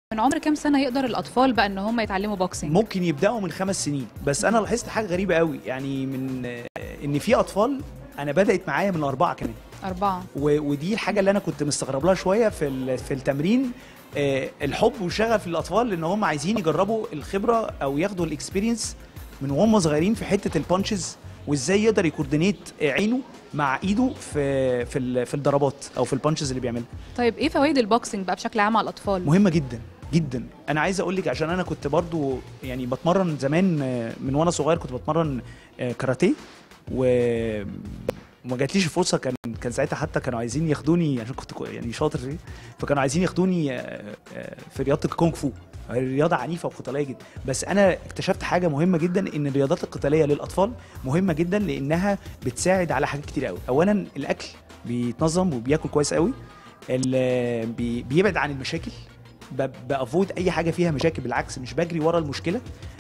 من عمر كام سنه يقدر الاطفال بقى ان هم يتعلموا بوكسنج ممكن يبداوا من خمس سنين بس انا لاحظت حاجه غريبه قوي يعني من آه، ان في اطفال انا بدات معايا من اربعه كمان اربعه و- ودي الحاجه اللي انا كنت مستغرب لها شويه في ال- في التمرين آه، الحب وشغف الاطفال ان هم عايزين يجربوا الخبره او ياخدوا الاكسبيرينس من وهم صغيرين في حته البانشز وازاي يقدر يكوردينيت عينه مع ايده في في ال- في الضربات او في البانشز اللي بيعملها طيب ايه فوائد البوكسنج بقى بشكل عام على الاطفال مهمه جدا جدا انا عايز اقول لك عشان انا كنت برضو يعني بتمرن زمان آه، من وانا صغير كنت بتمرن آه، كاراتيه و وما جاتليش الفرصه كان كان ساعتها حتى كانوا عايزين ياخدوني عشان كنت كو- يعني شاطر فيه فكانوا عايزين ياخدوني آه، آه، في رياضه الكونغ فو رياضه عنيفه وقتاليه جدا بس انا اكتشفت حاجه مهمه جدا ان الرياضات القتاليه للاطفال مهمه جدا لانها بتساعد على حاجات كتير قوي اولا الاكل بيتنظم وبياكل كويس قوي ال- بي- بيبعد عن المشاكل ب- بافويد اي حاجه فيها مشاكل بالعكس مش بجري ورا المشكله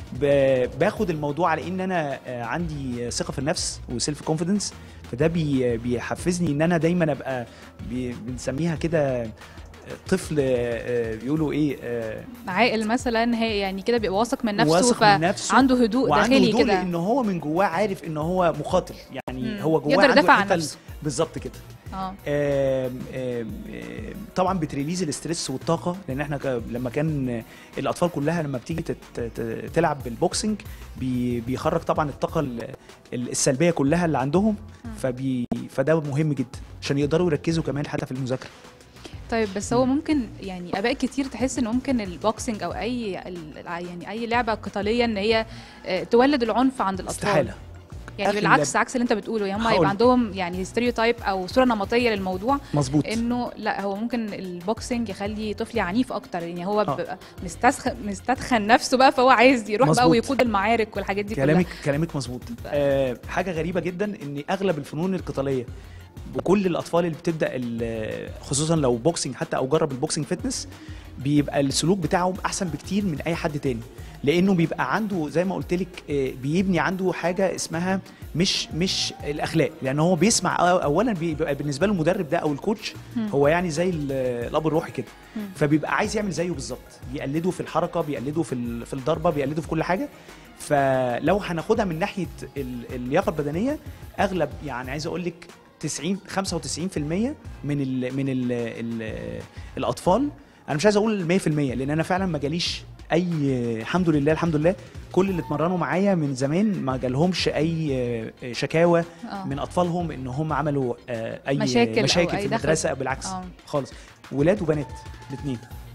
ب- باخد الموضوع على ان انا آه، عندي ثقه في النفس وسيلف كونفيدنس فده بي بيحفزني ان انا دايما ابقى بي- بنسميها كده آه، طفل آه، بيقولوا ايه آه، عاقل مثلا هي يعني كده بيبقى واثق من نفسه واثق من نفسه فعنده هدوء وعنده داخلي هدوء كده لان هو من جواه عارف ان هو مقاتل يعني مم. هو جواه يقدر عنده يدافع عن الحتة ال- نفسه. بالظبط كده اه آم، آم، آم، طبعا بتريليز الاسترس والطاقه لان احنا ك- لما كان الاطفال كلها لما بتيجي تت- ت- تلعب بالبوكسنج بي- بيخرج طبعا الطاقه ال- ال- السلبيه كلها اللي عندهم فبي فده مهم جدا عشان يقدروا يركزوا كمان حتى في المذاكره طيب بس هو ممكن يعني اباء كتير تحس ان ممكن البوكسنج او اي ال- يعني اي لعبه قتاليه ان هي آه، تولد العنف عند الاطفال استحاله يعني آخر بالعكس لعبة. عكس اللي انت بتقوله يعني هم هقول. يبقى عندهم يعني ستيريوتايب او صوره نمطيه للموضوع مظبوط انه لا هو ممكن البوكسنج يخلي طفلي عنيف اكتر يعني هو آه. بيبقى مستسخن مستدخن نفسه بقى فهو عايز يروح بقى مظبوط. ويقود المعارك والحاجات دي كلها كلامك كلامك مظبوط آه حاجه غريبه جدا ان اغلب الفنون القتاليه وكل الاطفال اللي بتبدا ال- خصوصا لو بوكسنج حتى او جرب البوكسنج فتنس بيبقى السلوك بتاعهم احسن بكتير من اي حد تاني لانه بيبقى عنده زي ما قلت لك آه، بيبني عنده حاجه اسمها مش مش الاخلاق لان هو بيسمع أو- اولا بيبقى بالنسبه له المدرب ده او الكوتش هو يعني زي ال- الاب الروحي كده فبيبقى عايز يعمل زيه بالظبط بيقلده في الحركه بيقلده في ال- في الضربه بيقلده في كل حاجه فلو هناخدها من ناحيه ال- اللياقه البدنيه اغلب يعني عايز اقول لك 90 95% من ال من ال ال الاطفال انا مش عايز اقول 100% لان انا فعلا ما جاليش اي الحمد لله الحمد لله كل اللي اتمرنوا معايا من زمان ما جالهمش اي شكاوى آه. من اطفالهم ان هم عملوا آه، اي مشاكل أو مشاكل أي في دخل. المدرسه بالعكس آه. خالص ولاد وبنات الاثنين